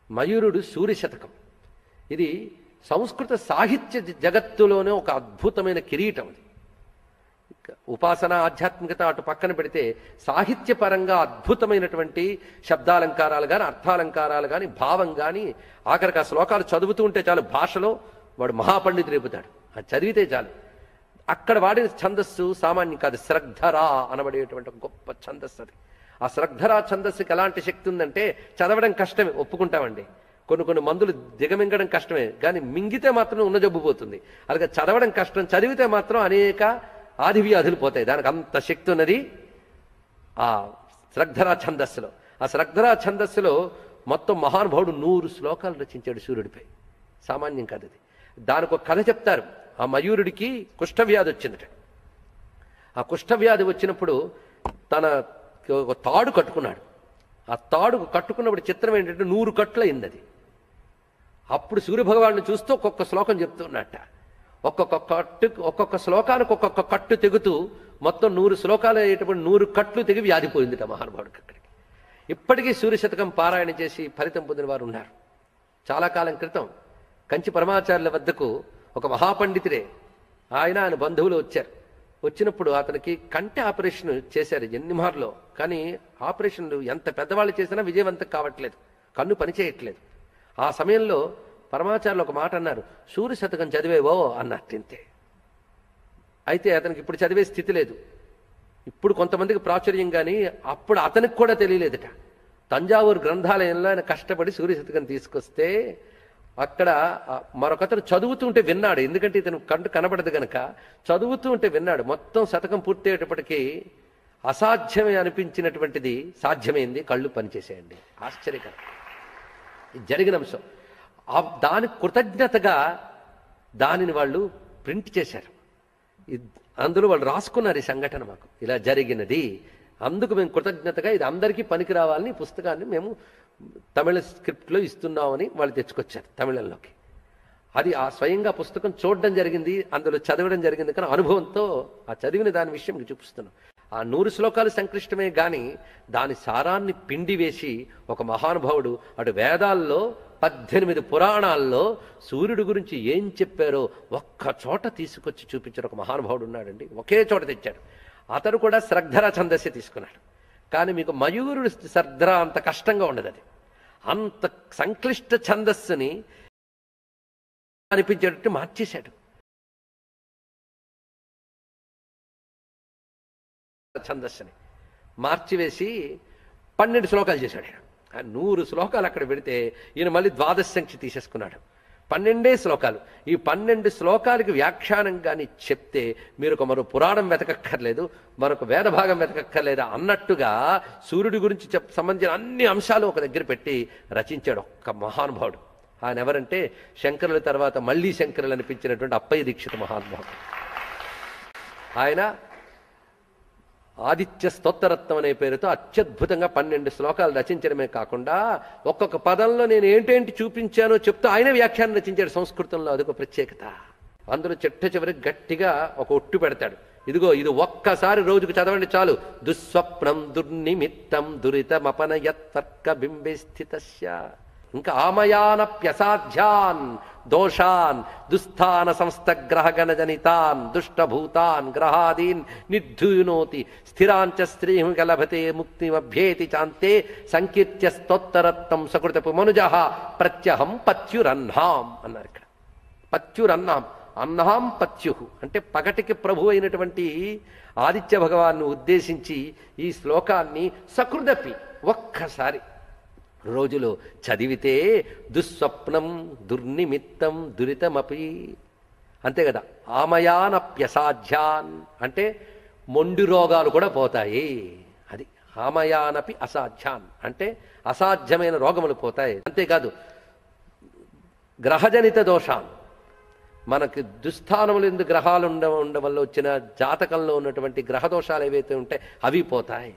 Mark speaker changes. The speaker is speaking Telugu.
Speaker 1: మయూరుడు సూర్య శతకం ఇది సంస్కృత సాహిత్య జగత్తులోనే ఒక అద్భుతమైన కిరీటం అది ఉపాసన ఆధ్యాత్మికత అటు పక్కన పెడితే సాహిత్యపరంగా అద్భుతమైనటువంటి శబ్దాలంకారాలు కానీ అర్థాలంకారాలు కానీ భావం కానీ ఆఖరికి ఆ శ్లోకాలు చదువుతూ ఉంటే చాలు భాషలో వాడు మహాపండితుడు రేపుతాడు అది చదివితే చాలు అక్కడ వాడిన ఛందస్సు సామాన్యం కాదు శ్రద్ధరా అనబడేటువంటి ఒక గొప్ప ఛందస్సు అది ఆ శ్రద్ధరా ఛందస్సుకి ఎలాంటి శక్తి ఉందంటే చదవడం కష్టమే ఒప్పుకుంటామండి కొన్ని కొన్ని మందులు దిగమింగడం కష్టమే కానీ మింగితే మాత్రం ఉన్న జబ్బు పోతుంది అలాగే చదవడం కష్టం చదివితే మాత్రం అనేక ఆది వ్యాధులు పోతాయి దానికి అంత శక్తి ఉన్నది ఆ శ్రద్ధరా ఛందస్సులో ఆ శ్రద్ధరా ఛందస్సులో మొత్తం మహానుభావుడు నూరు శ్లోకాలు రచించాడు సూర్యుడిపై సామాన్యం కాదు అది దానికి ఒక కథ చెప్తారు ఆ మయూరుడికి కుష్ఠవ్యాధి వచ్చిందట ఆ కుష్ఠవ్యాధి వచ్చినప్పుడు తన ఒక తాడు కట్టుకున్నాడు ఆ తాడు కట్టుకున్నప్పుడు చిత్రం ఏంటంటే నూరు కట్లు అయింది అది అప్పుడు సూర్యభగవాను చూస్తూ ఒక్కొక్క శ్లోకం చెప్తున్నట్ట ఒక్కొక్క కట్టు ఒక్కొక్క శ్లోకానికి ఒక్కొక్క కట్టు తెగుతూ మొత్తం నూరు శ్లోకాలు అయ్యేటప్పుడు నూరు కట్లు తెగి వ్యాధిపోయిందిట మహానుభావుడికి అక్కడికి ఇప్పటికీ సూర్యశతకం పారాయణ చేసి ఫలితం పొందిన వారు ఉన్నారు చాలా కాలం క్రితం కంచి పరమాచార్యుల వద్దకు ఒక మహాపండితుడే ఆయన ఆయన బంధువులు వచ్చారు వచ్చినప్పుడు అతనికి కంటి ఆపరేషన్ చేశారు ఎన్నిమార్లో కానీ ఆపరేషన్లు ఎంత పెద్దవాళ్ళు చేసినా విజయవంతం కావట్లేదు కన్ను పనిచేయట్లేదు ఆ సమయంలో పరమాచార్యులు ఒక మాట అన్నారు సూర్య శతకం చదివేవో అన్నట్టు ఇంతే అయితే అతనికి ఇప్పుడు చదివే స్థితి లేదు ఇప్పుడు కొంతమందికి ప్రాచుర్యం కానీ అప్పుడు అతనికి కూడా తెలియలేదట తంజావూరు గ్రంథాలయంలో ఆయన కష్టపడి సూర్య శతకం తీసుకొస్తే అక్కడ ఆ మరొకతను చదువుతుంటే విన్నాడు ఎందుకంటే ఇతను కంటు కనబడదు గనక చదువుతూ ఉంటే విన్నాడు మొత్తం శతకం పూర్తయ్యేటప్పటికీ అసాధ్యమే అనిపించినటువంటిది సాధ్యమైంది కళ్ళు పనిచేసేయండి ఆశ్చర్యకరం ఇది జరిగిన అంశం ఆ దానికి కృతజ్ఞతగా దానిని వాళ్ళు ప్రింట్ చేశారు ఇద్- అందులో వాళ్ళు రాసుకున్నారు ఈ సంఘటన మాకు ఇలా జరిగినది అందుకు మేము కృతజ్ఞతగా ఇది అందరికీ పనికి రావాలని ఈ పుస్తకాన్ని మేము తమిళ స్క్రిప్ట్లో ఇస్తున్నామని వాళ్ళు తెచ్చుకొచ్చారు తమిళంలోకి అది ఆ స్వయంగా పుస్తకం చూడడం జరిగింది అందులో చదవడం జరిగింది కానీ అనుభవంతో ఆ చదివిన దాని విషయం మీకు చూపిస్తున్నాను ఆ నూరు శ్లోకాలు సంక్లిష్టమే గాని దాని సారాన్ని పిండి వేసి ఒక మహానుభావుడు అటు వేదాల్లో పద్దెనిమిది పురాణాల్లో సూర్యుడి గురించి ఏం చెప్పారో ఒక్క చోట తీసుకొచ్చి చూపించిన ఒక మహానుభావుడు ఉన్నాడండి ఒకే చోట తెచ్చాడు అతడు కూడా శ్రద్ధర ఛందస్సే తీసుకున్నాడు కానీ మీకు మయూరుడు శ్రద్ధర అంత కష్టంగా ఉండదు అది అంత సంక్లిష్ట ఛందస్సుని అనిపించేటట్టు మార్చేశాడు ఛందస్సుని మార్చివేసి పన్నెండు శ్లోకాలు చేశాడు ఆయన. ఆ నూరు శ్లోకాలు అక్కడ పెడితే ఈయన మళ్ళీ ద్వాదశ సంఖ్య తీసేసుకున్నాడు పన్నెండే శ్లోకాలు ఈ పన్నెండు శ్లోకాలకి వ్యాఖ్యానం కానీ చెప్తే మీరు ఒక మరో పురాణం వెతకక్కర్లేదు మరొక వేద భాగం వెతకక్కర్లేదు అన్నట్టుగా సూర్యుడి గురించి చెప్ సంబంధించిన అన్ని అంశాలు ఒక దగ్గర పెట్టి రచించాడు ఒక్క మహానుభావుడు ఆయన ఎవరంటే శంకరుల తర్వాత మళ్ళీ శంకరులు అనిపించినటువంటి అప్పయ్య దీక్షిత మహానుభావుడు ఆయన ఆదిత్య స్తోత్తరత్నం అనే పేరుతో అత్యద్భుతంగా పన్నెండు శ్లోకాలు రచించడమే కాకుండా ఒక్కొక్క పదంలో నేను ఏంటేంటి చూపించానో చెప్తూ ఆయన వ్యాఖ్యానం రచించాడు సంస్కృతంలో అదొక ప్రత్యేకత అందులో చిట్ట చివరికి గట్టిగా ఒక ఒట్టు పెడతాడు ఇదిగో ఇది ఒక్కసారి రోజుకు చదవండి చాలు దుస్వప్నం దుర్నిమిత్తం దురితమపనయత్తర్క బింబే స్థితస్య ఇంకా ఆమయానప్యసాధ్యాన్ దోషాన్ దుస్థాన సంస్థగ్రహగణ జనితాన్ దుష్టభూతాన్ గ్రహాదీన్ నిర్ధూనోతి స్థిరాంచ స్త్రీం గలభతే ముక్తిమభ్యేతి చాంతే సంకీర్త్య స్తోత్తరత్వం సకృతపు మనుజ ప్రత్యహం పత్యురన్నాం అన్నారు ఇక్కడ పత్యురన్నాం అన్నాం పత్యు అంటే పగటికి ప్రభు అయినటువంటి ఆదిత్య భగవాన్ని ఉద్దేశించి ఈ శ్లోకాన్ని సకృదపి ఒక్కసారి రోజులో చదివితే దుస్వప్నం దుర్నిమిత్తం దురితమపి అంతే కదా ఆమయానప్యసాధ్యాన్ అంటే మొండి రోగాలు కూడా పోతాయి అది ఆమయానపి అసాధ్యాన్ అంటే అసాధ్యమైన రోగములు పోతాయి అంతేకాదు గ్రహజనిత దోషాన్ మనకి దుస్థానములు ఎందుకు గ్రహాలు ఉండ ఉండడం వల్ల వచ్చిన జాతకంలో ఉన్నటువంటి గ్రహ దోషాలు ఏవైతే ఉంటాయి అవి పోతాయి